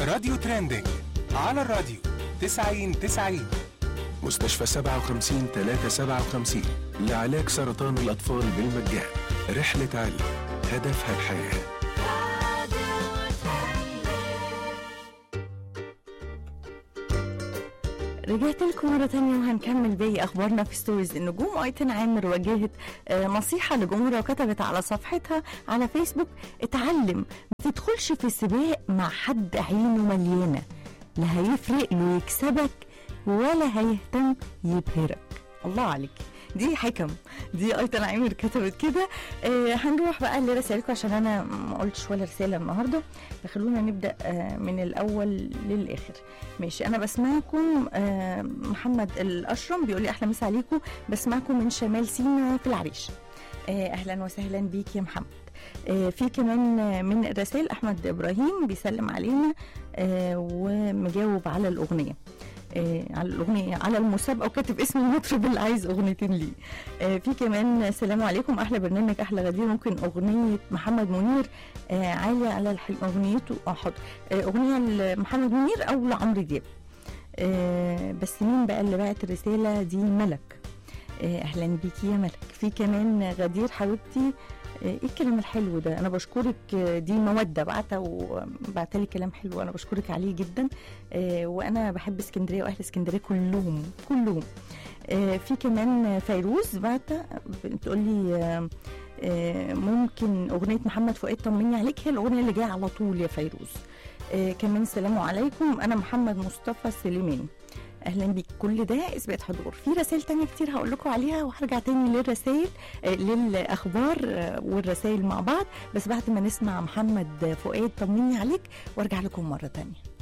راديو ترندنج على الراديو 90 90 مستشفى 57 357 لعلاج سرطان الأطفال بالمجان رحلة علم هدفها الحياه رجعت لكم مرة تانية وهنكمل باقي أخبارنا في ستوريز النجوم أيتن عامر وجهت آه، نصيحة لجمهورها وكتبت على صفحتها على فيسبوك اتعلم ما تدخلش في سباق مع حد عينه مليانة لا هيفرق له يكسبك ولا هيهتم يبهرك الله عليك دي حكم دي ايتن عامر كتبت كده آه هنروح بقى لرسائلكم عشان انا ما قلتش ولا رساله النهارده فخلونا نبدا آه من الاول للاخر ماشي انا بسمعكم آه محمد الاشرم بيقول لي احلى مسا عليكم بسمعكم من شمال سينا في العريش آه اهلا وسهلا بيك يا محمد آه في كمان آه، من الرسائل احمد ابراهيم بيسلم علينا آه ومجاوب على الاغنيه آه على الاغنيه على المسابقه وكاتب اسم المطرب اللي عايز اغنيتين ليه آه في كمان السلام عليكم احلى برنامج احلى غدير ممكن اغنيه محمد منير آه عاليه على الحل اغنيته اه حاضر آه اغنيه لمحمد منير او لعمرو دياب آه بس مين بقى اللي بعت الرساله دي ملك آه اهلا بيكي يا ملك في كمان غدير حبيبتي آه، ايه الكلام الحلو ده انا بشكرك آه، دي موده بعتها وبعتلي كلام حلو انا بشكرك عليه جدا آه، وانا بحب اسكندريه واهل اسكندريه كلهم كلهم آه، في كمان فيروز بعتة بتقول لي آه، آه، ممكن اغنيه محمد فؤاد طمني عليك هي الاغنيه اللي جايه على طول يا فيروز آه، كمان السلام عليكم انا محمد مصطفى سليماني اهلا بيك كل ده اثبات حضور في رسائل تانية كتير هقول لكم عليها وهرجع تاني للرسائل آه، للاخبار آه، والرسائل مع بعض بس بعد ما نسمع محمد فؤاد طمني عليك وارجع لكم مره تانية